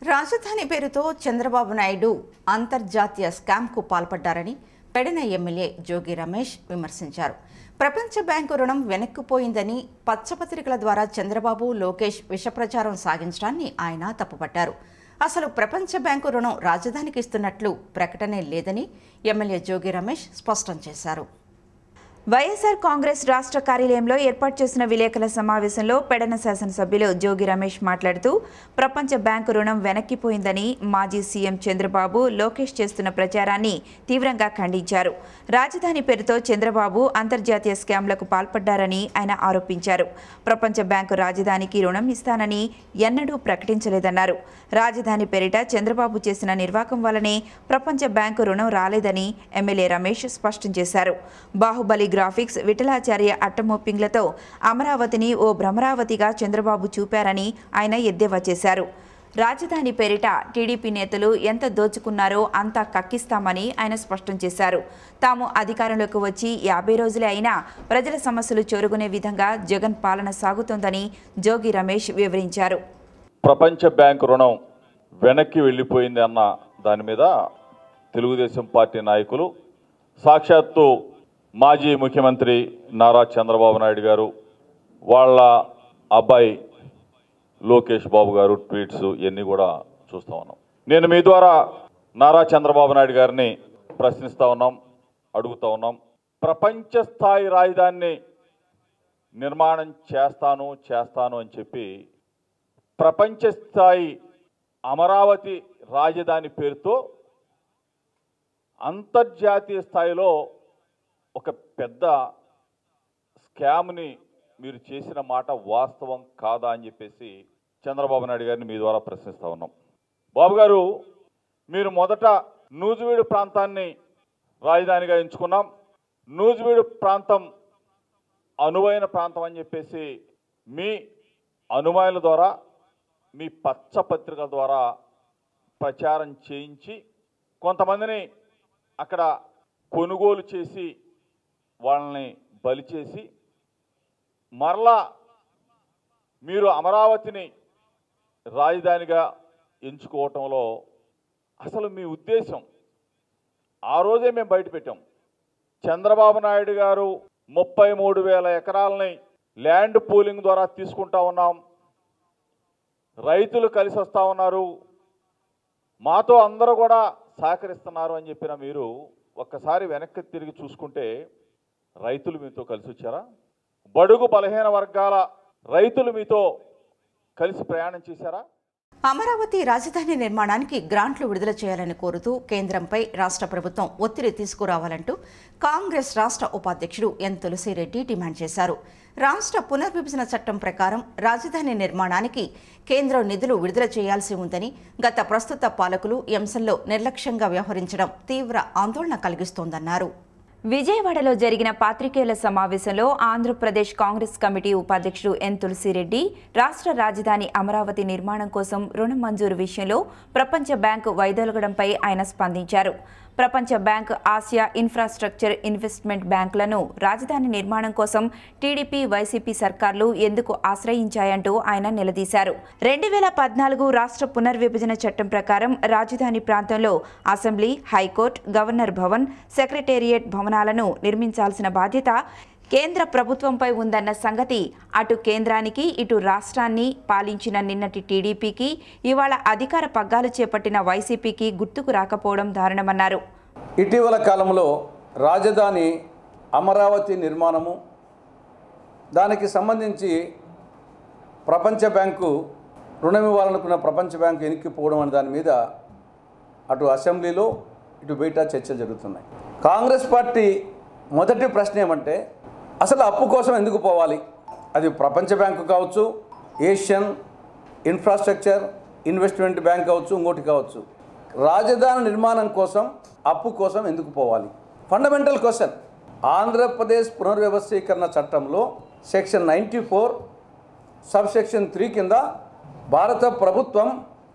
రాజధాని పేరుతో చంద్రబాబు నాయుడు అంతర్జాతీయ స్కామ్కు పాల్పడ్డారని పెడన ఎమ్మెల్యే జోగి రమేష్ విమర్శించారు ప్రపంచ బ్యాంకు రుణం వెనక్కిపోయిందని పచ్చపత్రికల ద్వారా చంద్రబాబు లోకేష్ విషప్రచారం సాగించడాన్ని ఆయన తప్పుపట్టారు అసలు ప్రపంచ బ్యాంకు రుణం రాజధానికి ఇస్తున్నట్లు ప్రకటనే లేదని ఎమ్మెల్యే జోగి రమేష్ స్పష్టం చేశారు వైఎస్ఆర్ కాంగ్రెస్ రాష్ట్ర కార్యాలయంలో ఏర్పాటు చేసిన విలేకరుల సమావేశంలో పెడన శాసనసభ్యులు జోగి రమేష్ మాట్లాడుతూ ప్రపంచ బ్యాంకు రుణం వెనక్కిపోయిందని మాజీ సీఎం చంద్రబాబు లోకేష్ చేస్తున్న ప్రచారాన్ని తీవ్రంగా ఖండించారు రాజధాని పేరుతో చంద్రబాబు అంతర్జాతీయ స్కామ్లకు పాల్పడ్డారని ఆయన ఆరోపించారు ప్రపంచ బ్యాంకు రాజధానికి రుణం ఇస్తానని ఎన్నడూ ప్రకటించలేదన్నారు రాజధాని పేరిట చంద్రబాబు చేసిన నిర్వాకం వల్లనే ప్రపంచ బ్యాంకు రుణం రాలేదని ఎమ్మెల్యే రమేష్ స్పష్టం చేశారు బాహుబలి గ్రాఫిక్స్ విఠలాచార్య అట్టమోపింగ్లతో అమరావతిని ఓ భ్రమరావతిగా చంద్రబాబు చూపారని ఆయన ఎద్దేవా చేశారు రాజధాని పేరిట టీడీపీ నేతలు ఎంత దోచుకున్నారో అంతా కక్కిస్తామని ఆయన స్పష్టం చేశారు తాము అధికారంలోకి వచ్చి యాభై రోజులే అయినా ప్రజల సమస్యలు చొరుగునే విధంగా జగన్ పాలన సాగుతోందని జోగి రమేష్ వివరించారు ప్రపంచ బ్యాంకు రుణం వెనక్కి వెళ్ళిపోయింది అన్న దాని మీద తెలుగుదేశం పార్టీ నాయకులు సాక్షాత్తు మాజీ ముఖ్యమంత్రి నారా చంద్రబాబు నాయుడు గారు వాళ్ళ అబ్బాయి లోకేష్ బాబు గారు ట్వీట్స్ ఇవన్నీ కూడా చూస్తూ ఉన్నాం నేను మీ ద్వారా నారా చంద్రబాబు నాయుడు గారిని ప్రశ్నిస్తూ ఉన్నాం అడుగుతూ ఉన్నాం ప్రపంచ స్థాయి రాజధానిని నిర్మాణం చేస్తాను చేస్తాను అని చెప్పి ప్రపంచ స్థాయి అమరావతి రాజధాని పేరుతో అంతర్జాతీయ స్థాయిలో ఒక పెద్ద స్కామ్ని మీరు చేసిన మాట వాస్తవం కాదా అని చెప్పేసి చంద్రబాబు నాయుడు గారిని మీ ద్వారా ప్రశ్నిస్తూ ఉన్నాం బాబు గారు మీరు మొదట నూజివీడు ప్రాంతాన్ని రాజధానిగా ఎంచుకున్నాం నూజివీడు ప్రాంతం అనువైన ప్రాంతం అని చెప్పేసి మీ అనుమానుల ద్వారా మీ పచ్చ పత్రికల ద్వారా ప్రచారం చేయించి కొంతమందిని అక్కడ కొనుగోలు చేసి వాళ్ళని బలి చేసి మరలా మీరు అమరావతిని రాజధానిగా ఎంచుకోవటంలో అసలు మీ ఉద్దేశం ఆ రోజే మేము బయటపెట్టాం చంద్రబాబు నాయుడు గారు ముప్పై మూడు వేల ఎకరాలని ల్యాండ్ పూలింగ్ ద్వారా తీసుకుంటా ఉన్నాం రైతులు కలిసి వస్తూ ఉన్నారు మాతో అందరూ కూడా సహకరిస్తున్నారు అని చెప్పిన మీరు ఒక్కసారి వెనక్కి తిరిగి చూసుకుంటే రైతులు మీతో కలిసి వచ్చారా బడుగు బలహీన వర్గాల రైతులు మీతో కలిసి ప్రయాణం చేశారా అమరావతి రాజధాని నిర్మాణానికి గ్రాంట్లు విడుదల చేయాలని కోరుతూ కేంద్రంపై రాష్ట్ర ప్రభుత్వం ఒత్తిడి తీసుకురావాలంటూ కాంగ్రెస్ రాష్ట్ర ఉపాధ్యక్షుడు ఎన్ తులసిరెడ్డి డిమాండ్ చేశారు రాష్ట్ర పునర్విభజన చట్టం ప్రకారం రాజధాని నిర్మాణానికి కేంద్రం నిధులు విడుదల చేయాల్సి ఉందని గత ప్రస్తుత పాలకులు ఈ అంశంలో నిర్లక్ష్యంగా వ్యవహరించడం తీవ్ర ఆందోళన కలిగిస్తోందన్నారు విజయవాడలో జరిగిన పాత్రికేయుల సమావేశంలో ఆంధ్రప్రదేశ్ కాంగ్రెస్ కమిటీ ఉపాధ్యక్షుడు ఎన్ తులసిరెడ్డి రాష్ట్ర రాజధాని అమరావతి నిర్మాణం కోసం రుణ మంజూరు విషయంలో ప్రపంచ బ్యాంకు వైదొలగడంపై ఆయన స్పందించారు ప్రపంచ బ్యాంక్ ఆసియా ఇన్ఫ్రాస్ట్రక్చర్ ఇన్వెస్ట్మెంట్ బ్యాంకులను రాజధాని నిర్మాణం కోసం టీడీపీ వైసీపీ సర్కార్లు ఎందుకు ఆశ్రయించాయంటూ ఆయన నిలదీశారు రెండు వేల పద్నాలుగు రాష్ట్ర పునర్విభజన చట్టం ప్రకారం రాజధాని ప్రాంతంలో assembly high court governor Bhavan secretariat భవనాలను నిర్మించాల్సిన బాధ్యత కేంద్ర ప్రభుత్వంపై ఉందన్న సంగతి అటు కేంద్రానికి ఇటు రాష్ట్రాన్ని పాలించిన నిన్నటి టీడీపీకి ఇవాళ అధికార పగ్గాలు చేపట్టిన వైసీపీకి గుర్తుకు రాకపోవడం దారుణమన్నారు ఇటీవల కాలంలో రాజధాని అమరావతి నిర్మాణము దానికి సంబంధించి ప్రపంచ బ్యాంకు రుణం ఇవ్వాలనుకున్న ప్రపంచ బ్యాంకు వెనక్కిపోవడం అనే దాని మీద అటు అసెంబ్లీలో ఇటు బయట చర్చలు జరుగుతున్నాయి కాంగ్రెస్ పార్టీ మొదటి ప్రశ్న ఏమంటే అసలు అప్పు కోసం ఎందుకు పోవాలి అది ప్రపంచ బ్యాంకు కావచ్చు ఏషియన్ ఇన్ఫ్రాస్ట్రక్చర్ ఇన్వెస్ట్మెంట్ బ్యాంక్ కావచ్చు ఇంకోటి కావచ్చు రాజధాని నిర్మాణం కోసం అప్పు కోసం ఎందుకు పోవాలి ఫండమెంటల్ క్వశ్చన్ ఆంధ్రప్రదేశ్ పునర్వ్యవస్థీకరణ చట్టంలో section ninety four sub section three కింద భారత ప్రభుత్వం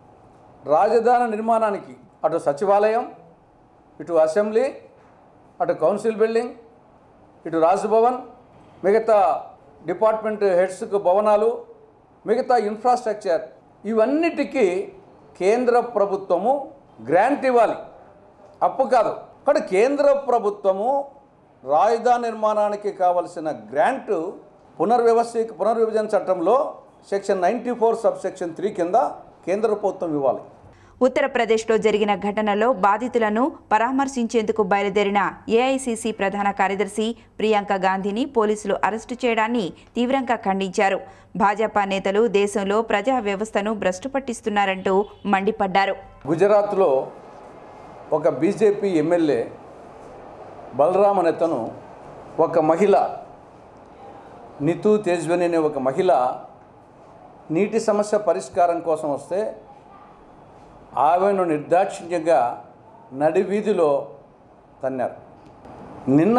రాజధాని నిర్మాణానికి అటు సచివాలయం ఇటు అసెంబ్లీ అటు కౌన్సిల్ బిల్డింగ్ ఇటు రాజ్భవన్ మిగతా డిపార్ట్మెంట్ హెడ్స్కు భవనాలు మిగతా ఇన్ఫ్రాస్ట్రక్చర్ ఇవన్నిటికీ కేంద్ర ప్రభుత్వము గ్రాంట్ ఇవ్వాలి అప్పు కాదు కానీ కేంద్ర ప్రభుత్వము రాజధాని నిర్మాణానికి కావలసిన గ్రాంట్ పునర్వ్యవస్థ పునర్విభజన చట్టంలో section ninety four sub section three కింద కేంద్ర ప్రభుత్వం ఇవ్వాలి ఉత్తరప్రదేశ్లో జరిగిన ఘటనలో బాధితులను పరామర్శించేందుకు బయలుదేరిన ఏఐసీసీ ప్రధాన కార్యదర్శి ప్రియాంక గాంధీని పోలీసులు అరెస్టు చేయడాన్ని తీవ్రంగా ఖండించారు భాజపా నేతలు దేశంలో ప్రజా వ్యవస్థను భ్రష్టు పట్టిస్తున్నారంటూ మండిపడ్డారు గుజరాత్లో ఒక బీజేపీ ఎమ్మెల్యే బలరామ్ అనే అతను ఒక మహిళ నితు తేజ్వని అనే ఒక మహిళ నీటి సమస్య పరిష్కారం కోసం వస్తే ఆమెను నిర్దాక్షిణ్యంగా నడి వీధిలో తన్నారు నిన్న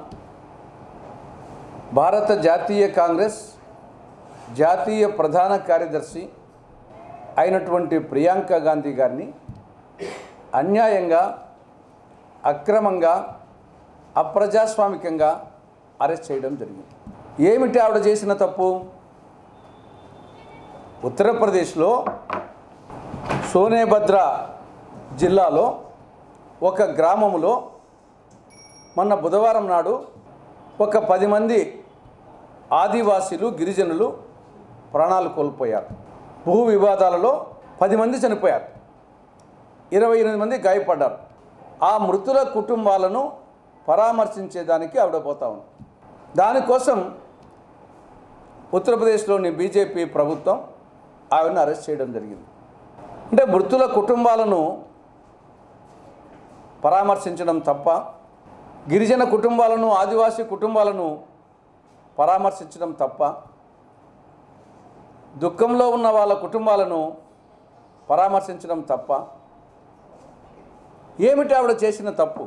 భారత జాతీయ కాంగ్రెస్ జాతీయ ప్రధాన కార్యదర్శి అయినటువంటి ప్రియాంక గాంధీ గారిని అన్యాయంగా అక్రమంగా అప్రజాస్వామికంగా అరెస్ట్ చేయడం జరిగింది ఏమిటి ఆవిడ చేసిన తప్పు ఉత్తరప్రదేశ్లో సోనేభద్ర జిల్లాలో ఒక గ్రామంలో మొన్న బుధవారం నాడు ఒక పది మంది ఆదివాసీలు గిరిజనులు ప్రాణాలు కోల్పోయారు భూ వివాదాలలో పది మంది చనిపోయారు ఇరవై ఎనిమిది మంది గాయపడ్డారు ఆ మృతుల కుటుంబాలను పరామర్శించేదానికి ఆవిడ పోతా ఉంది దానికోసం ఉత్తరప్రదేశ్లోని బీజేపీ ప్రభుత్వం ఆవిడని అరెస్ట్ చేయడం జరిగింది అంటే మృతుల కుటుంబాలను పరామర్శించడం తప్ప గిరిజన కుటుంబాలను ఆదివాసీ కుటుంబాలను పరామర్శించడం తప్ప దుఃఖంలో ఉన్న వాళ్ళ కుటుంబాలను పరామర్శించడం తప్ప ఏమిటి ఆవిడ చేసిన తప్పు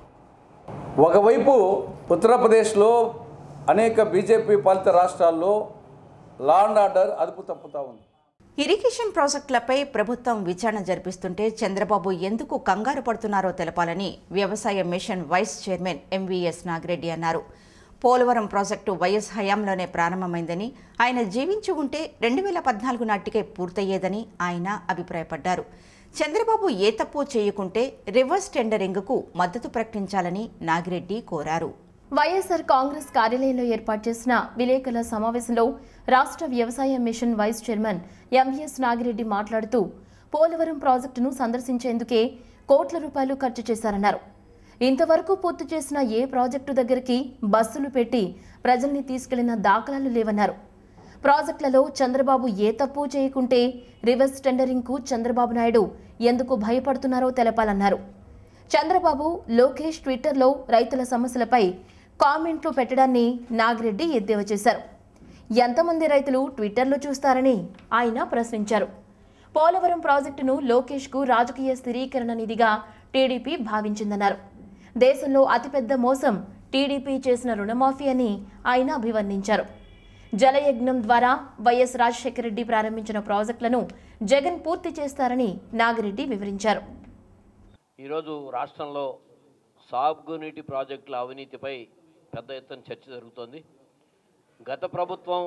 ఒకవైపు ఉత్తరప్రదేశ్లో అనేక బీజేపీ పాలిత రాష్ట్రాల్లో లా అండ్ ఆర్డర్ అదుపు తప్పుతూ ఉంది ఇరిగేషన్ ప్రాజెక్టులపై ప్రభుత్వం విచారణ జరిపిస్తుంటే చంద్రబాబు ఎందుకు కంగారు పడుతున్నారో తెలపాలని వ్యవసాయ mission vice chairman MVS Nagireddy అన్నారు పోలవరం ప్రాజెక్టు వైఎస్ హయాంలోనే ప్రారంభమైందని ఆయన జీవించి ఉంటే రెండు వేల పద్నాలుగు నాటికే పూర్తయ్యేదని ఆయన అభిప్రాయపడ్డారు చంద్రబాబు ఏ తప్పు చేయకుంటే రివర్స్ టెండరింగ్కు మద్దతు ప్రకటించాలని నాగిరెడ్డి కోరారు వైఎస్ఆర్ కాంగ్రెస్ కార్యాలయంలో ఏర్పాటు చేసిన విలేకరుల సమావేశంలో రాష్ట్ర వ్యవసాయ mission vice chairman MVS Nagireddy మాట్లాడుతూ పోలవరం ప్రాజెక్టును సందర్శించేందుకే కోట్ల రూపాయలు ఖర్చు చేశారన్నారు ఇంతవరకు పూర్తి చేసిన ఏ ప్రాజెక్టు దగ్గరికి బస్సులు పెట్టి ప్రజల్ని తీసుకెళ్లిన దాఖలాలు లేవన్నారు ప్రాజెక్టులలో చంద్రబాబు ఏ తప్పు చేయకుంటే రివర్స్ టెండరింగ్కు చంద్రబాబు నాయుడు ఎందుకు భయపడుతున్నారో తెలపాలన్నారు చంద్రబాబు లోకేష్ ట్విట్టర్లో రైతుల సమస్యలపై కామెంట్లు పెట్టడాన్ని నాగిరెడ్డి ఎద్దేవా చేశారు ఎంతమంది రైతులు ట్విట్టర్లో చూస్తారని ఆయన ప్రశ్నించారు పోలవరం ప్రాజెక్టును లోకేష్కు రాజకీయ స్థిరీకరణ నిధిగా టీడీపీ భావించిందన్నారు దేశంలో అతిపెద్ద మోసం టీడీపీ చేసిన రుణమాఫీ అని ఆయన అభివర్ణించారు జలయజ్ఞం ద్వారా వైఎస్ రాజశేఖర రెడ్డి ప్రారంభించిన ప్రాజెక్టులను జగన్ పూర్తి చేస్తారని నాగిరెడ్డి వివరించారు ఈరోజు రాష్ట్రంలో సాగునీటి ప్రాజెక్టుల అవినీతిపై పెద్ద ఎత్తున చర్చ జరుగుతోంది గత ప్రభుత్వం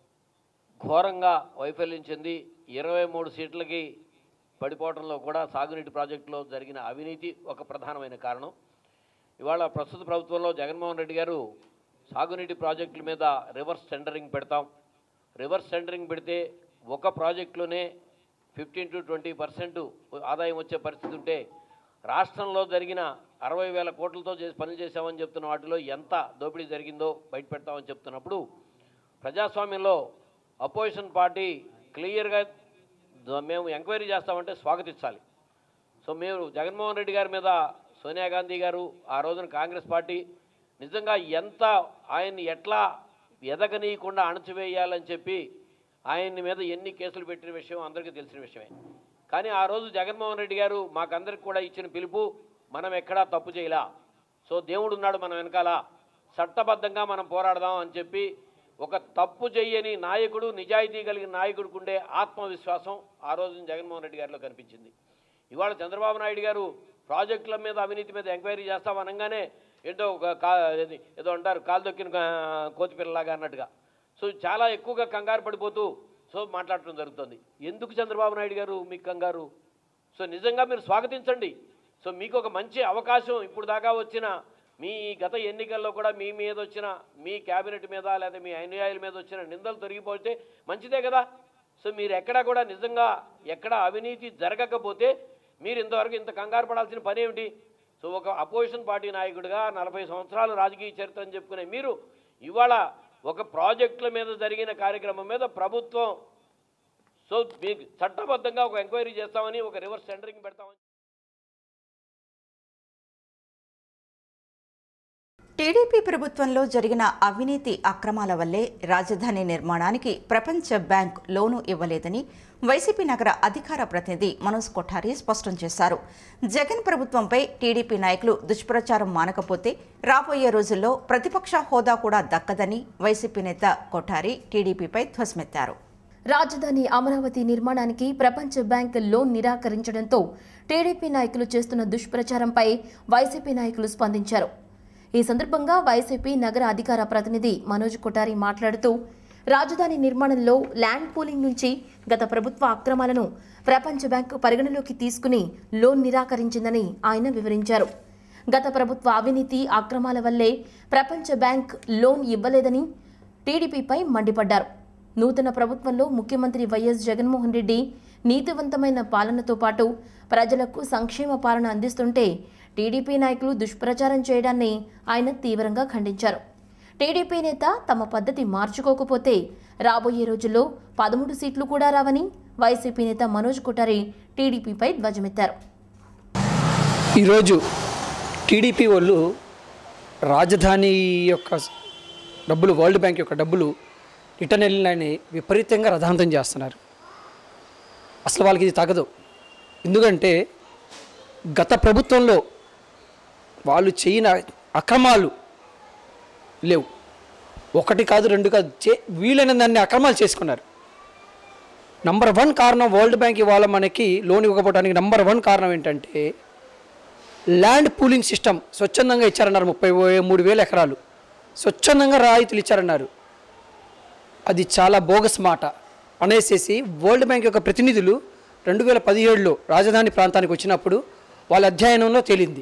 ఘోరంగా వైఫల్యం చెంది ఇరవై మూడు సీట్లకి పడిపోవడంలో కూడా సాగునీటి ప్రాజెక్టులో జరిగిన అవినీతి ఒక ప్రధానమైన కారణం ఇవాళ ప్రస్తుత ప్రభుత్వంలో జగన్మోహన్ రెడ్డి గారు సాగునీటి ప్రాజెక్టుల మీద రివర్స్ టెండరింగ్ పెడతాం రివర్స్ టెండరింగ్ పెడితే ఒక ప్రాజెక్టులోనే ఫిఫ్టీన్ టు ట్వంటీ పర్సెంట్ ఆదాయం వచ్చే పరిస్థితి ఉంటే రాష్ట్రంలో జరిగిన అరవై వేల కోట్లతో చేసి పనులు చేశామని చెప్తున్న వాటిలో ఎంత దోపిడీ జరిగిందో బయట పెడతామని చెప్తున్నప్పుడు ప్రజాస్వామ్యంలో అపోజిషన్ పార్టీ క్లియర్గా ద- మేము ఎంక్వైరీ చేస్తామంటే స్వాగతించాలి సో మీరు జగన్మోహన్ రెడ్డి గారి మీద సోనియా గాంధీ గారు ఆ రోజున కాంగ్రెస్ పార్టీ నిజంగా ఎంత ఆయన్ని ఎట్లా ఎదగనీయకుండా అణచివేయాలని చెప్పి ఆయన్ని మీద ఎన్ని కేసులు పెట్టిన విషయం అందరికీ తెలిసిన విషయమే కానీ ఆ రోజు జగన్మోహన్ రెడ్డి గారు మాకందరికి కూడా ఇచ్చిన పిలుపు మనం ఎక్కడా తప్పు చేయలా సో దేవుడు ఉన్నాడు మనం వెనకాల చట్టబద్ధంగా మనం పోరాడదాం అని చెప్పి ఒక తప్పు చెయ్యని నాయకుడు నిజాయితీ కలిగిన నాయకుడికి ఉండే ఆత్మవిశ్వాసం ఆ రోజు జగన్మోహన్ రెడ్డి గారిలో కనిపించింది ఇవాళ చంద్రబాబు నాయుడు గారు ప్రాజెక్టుల మీద అవినీతి మీద ఎంక్వైరీ చేస్తాం అనగానే ఏంటో ఒక కా ఏది- ఏదో అంటారు కాలు దొక్కిన కా- కోతిపిల్లలాగా అన్నట్టుగా సో చాలా ఎక్కువగా కంగారు పడిపోతూ సో మాట్లాడటం జరుగుతుంది ఎందుకు చంద్రబాబు నాయుడు గారు మీకు కంగారు సో నిజంగా మీరు స్వాగతించండి సో మీకు ఒక మంచి అవకాశం ఇప్పుడు దాకా వచ్చిన మీ గత ఎన్నికల్లో కూడా మీ మీద వచ్చిన మీ క్యాబినెట్ మీద లేదా మీ అనుయాయుల మీద వచ్చిన నిందలు తొలగిపోతే మంచిదే కదా సో మీరు ఎక్కడా కూడా నిజంగా ఎక్కడ అవినీతి జరగకపోతే మీరు ఇంతవరకు ఇంత కంగారు పడాల్సిన పని ఏమిటి సో ఒక అపోజిషన్ పార్టీ నాయకుడిగా నలభై సంవత్సరాలు రాజకీయ చరిత్ర అని చెప్పుకునే మీరు ఇవాళ ఒక ప్రాజెక్టుల మీద జరిగిన కార్యక్రమం మీద ప్రభుత్వం సో మీకు చట్టబద్ధంగా ఒక ఎంక్వైరీ చేస్తామని ఒక రివర్స్ టెండరింగ్ పెడతామని టీడీపీ ప్రభుత్వంలో జరిగిన అవినీతి అక్రమాల వల్లే రాజధాని నిర్మాణానికి ప్రపంచ బ్యాంక్ లోను ఇవ్వలేదని వైసీపీ నగర అధికార ప్రతినిధి మనోజ్ కొఠారి స్పష్టం చేశారు జగన్ ప్రభుత్వంపై టీడీపీ నాయకులు దుష్ప్రచారం మానకపోతే రాబోయే రోజుల్లో ప్రతిపక్ష హోదా కూడా దక్కదని వైసీపీ నేత కొఠారి టీడీపీపై ధ్వసమెత్తారు రాజధాని అమరావతి నిర్మాణానికి ప్రపంచ బ్యాంక్ లోన్ నిరాకరించడంతో టీడీపీ నాయకులు చేస్తున్న దుష్ప్రచారంపై వైసీపీ నాయకులు స్పందించారు ఈ సందర్భంగా వైసీపీ నగర అధికార ప్రతినిధి మనోజ్ కొటారి మాట్లాడుతూ రాజధాని నిర్మాణంలో ల్యాండ్ పూలింగ్ నుంచి గత ప్రభుత్వ అక్రమాలను ప్రపంచ బ్యాంకు పరిగణలోకి తీసుకుని లోన్ నిరాకరించిందని ఆయన వివరించారు గత ప్రభుత్వ అవినీతి అక్రమాల వల్లే ప్రపంచ బ్యాంక్ లోన్ ఇవ్వలేదని టీడీపీపై మండిపడ్డారు నూతన ప్రభుత్వంలో ముఖ్యమంత్రి వైఎస్ జగన్మోహన్ రెడ్డి నీతివంతమైన పాలనతో పాటు ప్రజలకు సంక్షేమ పాలన అందిస్తుంటే టీడీపీ నాయకులు దుష్ప్రచారం చేయడాన్ని ఆయన తీవ్రంగా ఖండించారు టీడీపీ నేత తమ పద్ధతి మార్చుకోకపోతే రాబోయే రోజుల్లో పదమూడు సీట్లు కూడా రావని వైసీపీ నేత మనోజ్ కొటారి టీడీపీపై ధ్వజమెత్తారు ఈరోజు టీడీపీ వాళ్ళు రాజధాని యొక్క డబ్బులు వరల్డ్ బ్యాంక్ యొక్క డబ్బులు రిటర్న్ వెళ్ళినని విపరీతంగా రథాంతం చేస్తున్నారు అసలు వాళ్ళకి ఇది తగదు ఎందుకంటే గత ప్రభుత్వంలో వాళ్ళు చేయని అక్రమాలు లేవు ఒకటి కాదు రెండు కాదు చే వీలైన దాన్ని అక్రమాలు చేసుకున్నారు నంబర్ వన్ కారణం వరల్డ్ బ్యాంక్ ఇవాళ మనకి లోన్ ఇవ్వకపోవడానికి నంబర్ వన్ కారణం ఏంటంటే ల్యాండ్ పూలింగ్ సిస్టమ్ స్వచ్ఛందంగా ఇచ్చారన్నారు ముప్పై మూడు వేల ఎకరాలు స్వచ్ఛందంగా రాయితీలు ఇచ్చారన్నారు అది చాలా బోగస్ మాట అనేసేసి వరల్డ్ బ్యాంక్ యొక్క ప్రతినిధులు రెండు వేల పదిహేడులో రాజధాని ప్రాంతానికి వచ్చినప్పుడు వాళ్ళ అధ్యయనంలో తేలింది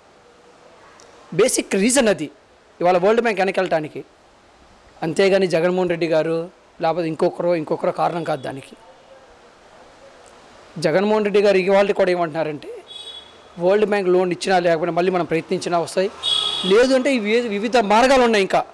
బేసిక్ రీజన్ అది ఇవాళ వరల్డ్ బ్యాంక్ వెనకెళ్ళటానికి అంతేగాని జగన్మోహన్ రెడ్డి గారు లేకపోతే ఇంకొకరో ఇంకొకరో కారణం కాదు దానికి జగన్మోహన్ రెడ్డి గారు ఇవాళ కూడా ఏమంటున్నారంటే వరల్డ్ బ్యాంక్ లోన్ ఇచ్చినా లేకపోతే మళ్ళీ మనం ప్రయత్నించినా వస్తాయి లేదు అంటే ఇవి వివిధ మార్గాలు ఉన్నాయి ఇంకా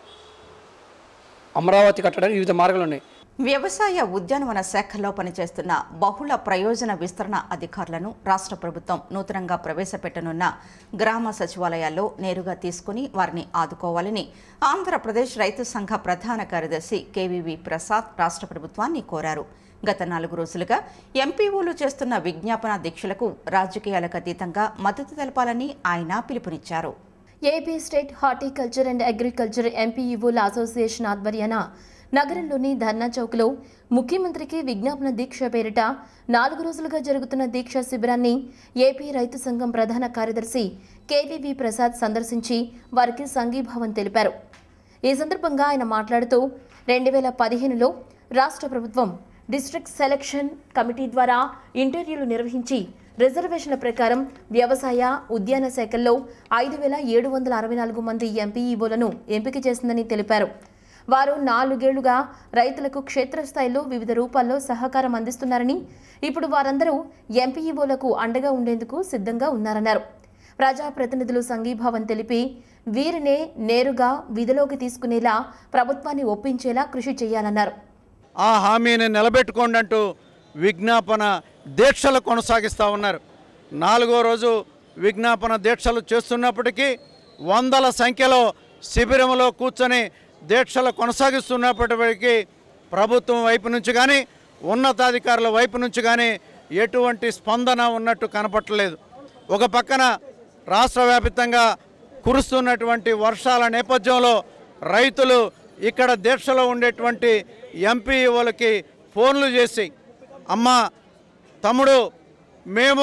అమరావతి కట్టడానికి వివిధ మార్గాలు ఉన్నాయి వ్యవసాయ ఉద్యానవన శాఖల్లో పనిచేస్తున్న బహుళ ప్రయోజన విస్తరణ అధికారులను రాష్ట్ర ప్రభుత్వం నూతనంగా ప్రవేశపెట్టనున్న గ్రామ సచివాలయాల్లో నేరుగా తీసుకుని వారిని ఆదుకోవాలని ఆంధ్రప్రదేశ్ రైతు సంఘ ప్రధాన కార్యదర్శి కేవీవి ప్రసాద్ రాష్ట్ర ప్రభుత్వాన్ని కోరారు గత నాలుగు రోజులుగా ఎంపీఓలు చేస్తున్న విజ్ఞాపన దీక్షలకు రాజకీయాలకు అతీతంగా మద్దతు తెలపాలని ఆయన పిలుపునిచ్చారు AP state horticulture and agriculture ఎంపీఈఓల అసోసియేషన్ ఆధ్వర్యాన నగరంలోని ధర్నా చౌక్లో ముఖ్యమంత్రికి విజ్ఞాపన దీక్ష పేరిట నాలుగు రోజులుగా జరుగుతున్న దీక్ష శిబిరాన్ని ఏపీ రైతు సంఘం ప్రధాన కార్యదర్శి కేవీవి ప్రసాద్ సందర్శించి వారికి సంఘీభావం తెలిపారు ఈ సందర్భంగా ఆయన మాట్లాడుతూ రెండు వేల పదిహేనులో రాష్ట్ర ప్రభుత్వం డిస్ట్రిక్ట్ సెలక్షన్ కమిటీ ద్వారా ఇంటర్వ్యూలు నిర్వహించి రిజర్వేషన్ల ప్రకారం వ్యవసాయ ఉద్యాన శాఖల్లో ఐదు వేల ఏడు వందల అరవై నాలుగు మంది ఎంపీఈఓలను ఎంపిక చేసిందని తెలిపారు వారు నాలుగేళ్లుగా రైతులకు క్షేత్రస్థాయిలో వివిధ రూపాల్లో సహకారం అందిస్తున్నారని ఇప్పుడు వారందరూ ఎంపీఈఓలకు అండగా ఉండేందుకు సిద్ధంగా ఉన్నారన్నారు ప్రజాప్రతినిధులు సంఘీభావం తెలిపి వీరినే నేరుగా విధిలోకి తీసుకునేలా ప్రభుత్వాన్ని ఒప్పించేలా కృషి చేయాలన్నారు ఆ హామీని నిలబెట్టుకోండి అంటూ విజ్ఞాపన దీక్షలు కొనసాగిస్తూ ఉన్నారు నాలుగో రోజు విజ్ఞాపన దీక్షలు చేస్తున్నప్పటికీ వందల సంఖ్యలో శిబిరంలో కూర్చొని దీక్షలు కొనసాగిస్తున్నప్పటికీ ప్రభుత్వం వైపు నుంచి కానీ ఉన్నతాధికారుల వైపు నుంచి కానీ ఎటువంటి స్పందన ఉన్నట్టు కనపట్టలేదు ఒక పక్కన రాష్ట్ర వ్యాప్తంగా కురుస్తున్నటువంటి వర్షాల నేపథ్యంలో రైతులు ఇక్కడ దీక్షలో ఉండేటువంటి ఎంపీఓలకి ఫోన్లు చేసి అమ్మ తమ్ముడు మేము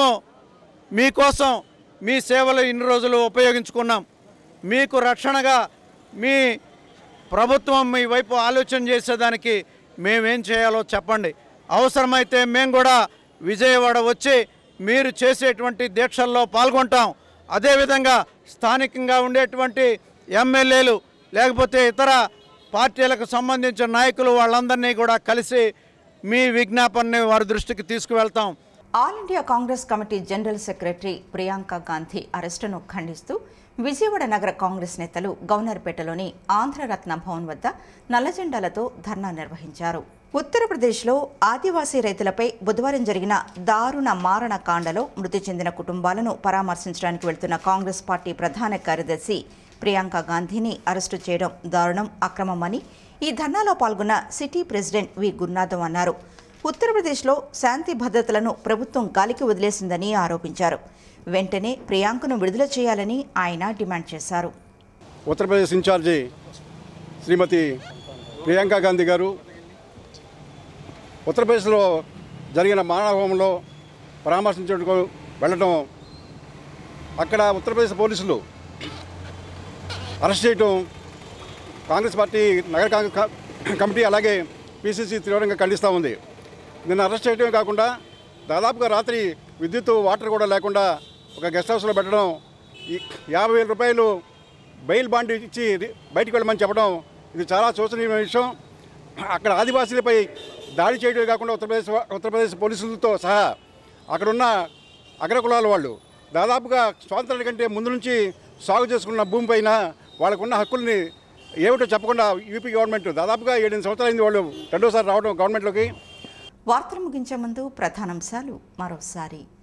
మీకోసం మీ సేవలు ఇన్ని రోజులు ఉపయోగించుకున్నాం మీకు రక్షణగా మీ ప్రభుత్వం మీ వైపు ఆలోచన చేసేదానికి మేమేం చేయాలో చెప్పండి అవసరమైతే మేము కూడా విజయవాడ వచ్చి మీరు చేసేటువంటి దీక్షల్లో పాల్గొంటాం అదేవిధంగా స్థానికంగా ఉండేటువంటి ఎమ్మెల్యేలు లేకపోతే ఇతర పార్టీలకు సంబంధించిన నాయకులు వాళ్ళందరినీ కూడా కలిసి మీ విజ్ఞాపనని వారి దృష్టికి తీసుకువెళ్తాం all India congress committee general secretary Priyanka Gandhi అరెస్టును ఖండిస్తూ విజయవాడ నగర కాంగ్రెస్ నేతలు గవర్నర్పేటలోని ఆంధ్రరత్న భవన్ వద్ద నల్లజెండాలతో ధర్నా నిర్వహించారు ఉత్తరప్రదేశ్లో ఆదివాసీ రైతులపై బుధవారం జరిగిన దారుణ మారణ కాండలో మృతి చెందిన కుటుంబాలను పరామర్శించడానికి వెళ్తున్న కాంగ్రెస్ పార్టీ ప్రధాన కార్యదర్శి ప్రియాంక గాంధీని అరెస్టు చేయడం దారుణం అక్రమమని ఈ ధర్నాలో పాల్గొన్న సిటీ ప్రెసిడెంట్ వి గురునాథం అన్నారు ఉత్తరప్రదేశ్లో శాంతి భద్రతలను ప్రభుత్వం గాలికి వదిలేసిందని ఆరోపించారు వెంటనే ప్రియాంకను విడుదల చేయాలని ఆయన డిమాండ్ చేశారు ఉత్తరప్రదేశ్ ఇన్ఛార్జి శ్రీమతి ప్రియాంక గాంధీ గారు ఉత్తరప్రదేశ్లో జరిగిన మానవహోమంలో పరామర్శించడానికి వెళ్ళటం అక్కడ ఉత్తరప్రదేశ్ పోలీసులు అరెస్ట్ చేయటం కాంగ్రెస్ పార్టీ నగర కాంగ్రెస్ క- కమిటీ అలాగే పిసిసి తీవ్రంగా ఖండిస్తూ ఉంది నిన్న అరెస్ట్ చేయడమే కాకుండా దాదాపుగా రాత్రి విద్యుత్ వాటర్ కూడా లేకుండా ఒక గెస్ట్ హౌస్లో పెట్టడం ఈ యాభై వేల రూపాయలు బెయిల్ బాండ్ ఇచ్చి రి- బయటికి వెళ్ళమని చెప్పడం ఇది చాలా శోచనీయమైన విషయం అక్కడ ఆదివాసీలపై దాడి చేయడమే కాకుండా ఉత్తరప్రదేశ్ వా- ఉత్తరప్రదేశ్ పోలీసులతో సహా అక్కడున్న అగ్రకులాల వాళ్ళు దాదాపుగా స్వాతంత్రం కంటే ముందు నుంచి సాగు చేసుకున్న భూమిపైన వాళ్ళకున్న హక్కుల్ని ఏమిటో చెప్పకుండా యూపీ గవర్నమెంట్ దాదాపుగా ఏడెనిమిది సంవత్సరాలైంది వాళ్ళు రెండోసారి రావడం గవర్నమెంట్లోకి వార్తలు ముగించే ముందు ప్రధానాంశాలు మరోసారి